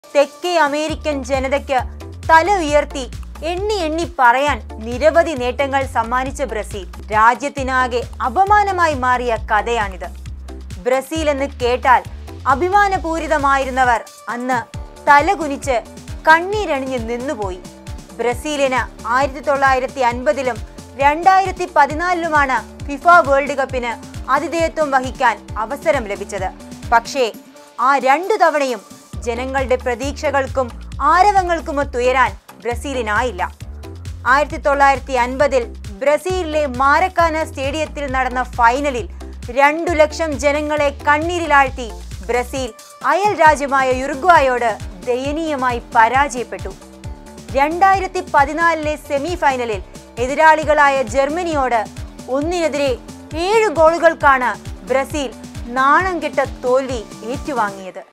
തെക്കേ അമേരിക്കൻ ജനതയ്ക്ക് തല ഉയർത്തി എണ്ണി എണ്ണി പറയാൻ നിരവധി നേട്ടങ്ങൾ സമ്മാനിച്ച ബ്രസീൽ രാജ്യത്തിനാകെ അപമാനമായി മാറിയ കഥയാണിത് ബ്രസീൽ എന്ന് കേട്ടാൽ അഭിമാനപൂരിതമായിരുന്നവർ അന്ന് തലകുനിച്ച് കണ്ണീരണിഞ്ഞ് നിന്നുപോയി ബ്രസീലിന് ആയിരത്തി തൊള്ളായിരത്തി അൻപതിലും രണ്ടായിരത്തി പതിനാലിലുമാണ് ഫിഫ വേൾഡ് കപ്പിന് ആതിഥേയത്വം വഹിക്കാൻ അവസരം ലഭിച്ചത് പക്ഷേ ആ രണ്ടു തവണയും ജനങ്ങളുടെ പ്രതീക്ഷകൾക്കും ആരവങ്ങൾക്കുമൊത്തുയരാൻ ബ്രസീലിനായില്ല ആയിരത്തി തൊള്ളായിരത്തി അൻപതിൽ ബ്രസീലിലെ മാരക്കാന സ്റ്റേഡിയത്തിൽ നടന്ന ഫൈനലിൽ രണ്ടു ലക്ഷം ജനങ്ങളെ കണ്ണീരിലാഴ്ത്തി ബ്രസീൽ അയൽ രാജ്യമായ യുറുഗ്വായോട് ദയനീയമായി പരാജയപ്പെട്ടു രണ്ടായിരത്തി പതിനാലിലെ സെമി ഫൈനലിൽ എതിരാളികളായ ജർമ്മനിയോട് ഒന്നിനെതിരെ ഏഴ് ഗോളുകൾക്കാണ് ബ്രസീൽ നാണം കെട്ട തോൽവി ഏറ്റുവാങ്ങിയത്